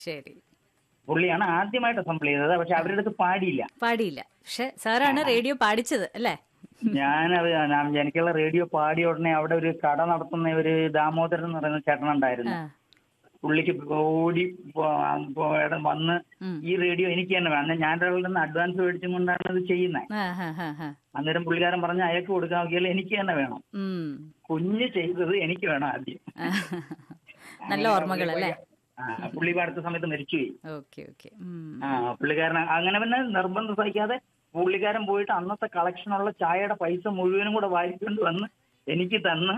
ശരി പുള്ളിയാണ് ആദ്യമായിട്ട് അസംബിൾ ചെയ്തത് പക്ഷെ അവരുടെ അടുത്ത് പാടിയില്ല പാടിയില്ല പക്ഷെ സാറാണ് റേഡിയോ പാടിച്ചത് അല്ലേ ഞാനത് ഞാൻ- എനിക്കുള്ള റേഡിയോ പാടിയ ഉടനെ അവിടെ ഒരു കട നടത്തുന്ന ഒരു ദാമോദരൻ എന്ന് പറയുന്ന ചേട്ടനുണ്ടായിരുന്നു ആ പുള്ളിക്ക് ഓടി പോ- പോ- ഇവിടെ വന്ന് ഉം. ഈ റേഡിയോ എനിക്ക് തന്നെ വേണം ഞാൻ ഒരാളുടെ നിന്ന് അഡ്വാൻസ് മേടിച്ചും കൊണ്ടാണ് ഇത് ചെയ്യുന്നത് ആ ഹാ ഹാ ഹാ അന്നേരം പുള്ളിക്കാരൻ പറഞ്ഞ അയാൾക്ക് കൊടുക്കാൻ നോക്കിയാൽ എനിക്ക് തന്നെ വേണം ഉം കുഞ്ഞ് ചെയ്തത് എനിക്ക് വേണം ആദ്യം ആ, നല്ല ഓർമ്മകളല്ലേ ആ, പുള്ളി ഇപ്പൊ അടുത്ത സമയത്ത് മരിച്ചുപോയി ഓക്കെ ഓക്കെ ഉം ആ പുള്ളിക്കാരൻ അങ്ങനെ പിന്നെ നിർബന്ധം സഹിക്കാതെ പുള്ളിക്കാരൻ പോയിട്ട് അന്നത്തെ കളക്ഷനുള്ള ചായയുടെ പൈസ മുഴുവനും കൂടെ വാങ്ങിക്കൊണ്ട് വന്ന് എനിക്ക് തന്ന്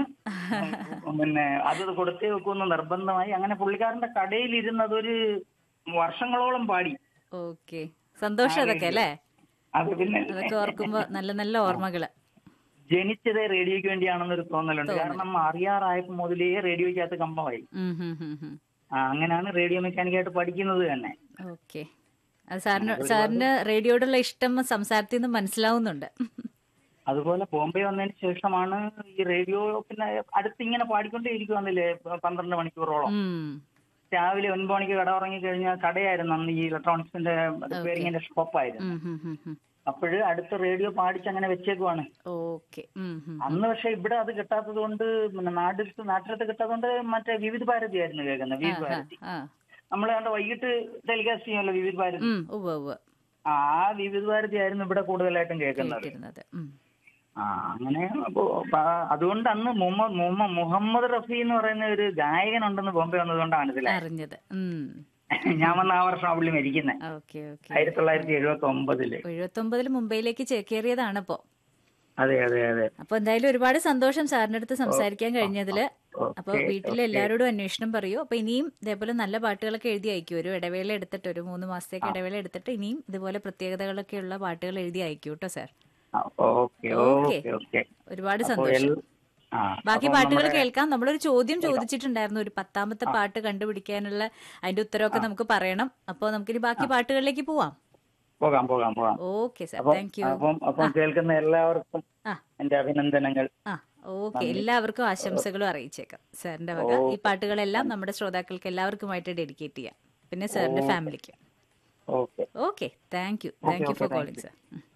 പിന്നെ അത് കൊടുത്തേ വെക്കുമെന്ന് നിർബന്ധമായി അങ്ങനെ പുള്ളിക്കാരന്റെ കടയിൽ ഇരുന്ന് അതൊരു വർഷങ്ങളോളം പാടി ഓക്കെ സന്തോഷം അതൊക്കെ അല്ലേ അത് പിന്നെ അതൊക്കെ ഓർക്കുമ്പോ നല്ല നല്ല ഓർമ്മകള് ജനിച്ചതേ റേഡിയോയ്ക്ക് വേണ്ടിയാണെന്നൊരു തോന്നലുണ്ട് കാരണം അറിയാറായപ്പോ മുതലേ റേഡിയോയ്ക്കകത്ത് കമ്പമായി ഉം ഹും ഹും ഹും ആ അങ്ങനെയാണ് റേഡിയോ മെക്കാനിക്കായിട്ട് പഠിക്കുന്നത് തന്നെ ഓക്കെ അത് സാറിന് സാറിന് റേഡിയോയോടുള്ള ഇഷ്ടം സംസാരത്തിൽ നിന്ന് മനസ്സിലാവുന്നുണ്ട് അതുപോലെ ബോംബെ വന്നതിന് ശേഷമാണ് ഈ റേഡിയോ പിന്നെ അടുത്ത് ഇങ്ങനെ പാടിക്കൊണ്ടേ ഇരിക്കുവാന്നില്ലേ പന്ത്രണ്ട് മണിക്കൂറോളം ഉം രാവിലെ ഒൻപത് മണിക്ക് കട ഉറങ്ങി കഴിഞ്ഞാൽ കടയായിരുന്നു അന്ന് ഈ ഇലക്ട്രോണിക്സിന്റെ റിപ്പയറിംഗിന്റെ ഷോപ്പായിരുന്നു ഉം ഹും ഹും ഹും. അപ്പോഴ് അടുത്ത റേഡിയോ പാടിച്ച് അങ്ങനെ വെച്ചേക്കുവാണ് ഓക്കെ ഉം ഹും. അന്ന് പക്ഷെ ഇവിടെ അത് കിട്ടാത്തത് കൊണ്ട് പിന്നെ നാട്ടിലത്ത് നാട്ടിലത്ത് കിട്ടാത്തത് കൊണ്ട് മറ്റേ വിവിധ ഭാരതി ആയിരുന്നു കേൾക്കുന്നത് വിവിധ ഭാരതി ആ നമ്മൾ കണ്ട വൈകിട്ട് ടെലികാസ്റ്റ് ചെയ്യുമല്ലോ വിവിധ ഭാരതി ഉം ഉവ്വ് ഉവ്വ് ആ വിവിധ ഭാരതി ആയിരുന്നു ഇവിടെ കൂടുതലായിട്ടും കേൾക്കുന്നത് കേട്ടിരുന്നത് ഉം ആ അങ്ങനെ അപ്പോ പ- അതുകൊണ്ട് അന്ന് മുഹമ്മദ് മുഹമ്മദ് മുഹമ്മദ് റഫി എന്ന് പറയുന്ന ഒരു ഗായകനുണ്ടെന്ന് ബോംബെ വന്നതുകൊണ്ടാണ് മനസ്സിലായത് അറിഞ്ഞത് ഉം ഞാൻ വന്ന ആ വർഷം പുള്ളി മരിക്കുന്നത് ഓക്കെ ഓക്കെ ആയിരത്തി തൊള്ളായിരത്തി എഴുപത്തി ഒമ്പതില് എഴുപത്തി ഒമ്പതിൽ മുംബൈയിലേക്ക് ചേക്കേറിയതാണ് ഇപ്പോ അതെ അതെ അതെ അപ്പൊ എന്തായാലും ഒരുപാട് സന്തോഷം സാറിന്റെ അടുത്ത് സംസാരിക്കാൻ കഴിഞ്ഞതില് അപ്പൊ വീട്ടിലെ എല്ലാവരോടും അന്വേഷണം പറയൂ അപ്പൊ ഇനിയും ഇതേപോലെ നല്ല പാട്ടുകളൊക്കെ എഴുതി അയക്കൂ ഒരു ഇടവേള എടുത്തിട്ട് ഒരു മൂന്ന് മാസത്തേക്ക് ഇടവേള എടുത്തിട്ട് ഇനിയും ഇതുപോലെ പ്രത്യേകതകളൊക്കെ ഉള്ള പാട്ടുകൾ എഴുതി അയക്കൂ കേട്ടോ sir okay okay. Okay okay ഒരുപാട് അപ്പോ സന്തോഷം എൽ- ആ, ബാക്കി അപ്പോ പാട്ടുകൾ നമ്മുടെ- കേൾക്കാം നമ്മളൊരു ചോദ്യം ചോദിച്ചിട്ടുണ്ടായിരുന്നു ഒരു പത്താമത്തെ പാട്ട് കണ്ടുപിടിക്കാനുള്ള അതിന്റെ ഉത്തരവൊക്കെ നമുക്ക് പറയണം അപ്പോൾ നമുക്കിനി ബാക്കി പാട്ടുകളിലേക്ക് പോവാം പോകാം പോകാം പോകാം ഓക്കെ സാർ അപ്പം താങ്ക് യു അപ്പം അപ്പം കേൾക്കുന്ന എല്ലാവർക്കും ആ എന്റെ അഭിനന്ദനങ്ങൾ ആ ഓക്കെ എല്ലാവർക്കും ആശംസകളും അറിയിച്ചേക്കാം സാറിന്റെ വക ഈ പാട്ടുകളെല്ലാം നമ്മുടെ ശ്രോതാക്കൾക്ക് എല്ലാവർക്കുമായിട്ട് ഡെഡിക്കേറ്റ് ചെയ്യാം പിന്നെ സാറിന്റെ ഫാമിലിക്ക് okay okay thank you thank you for calling sir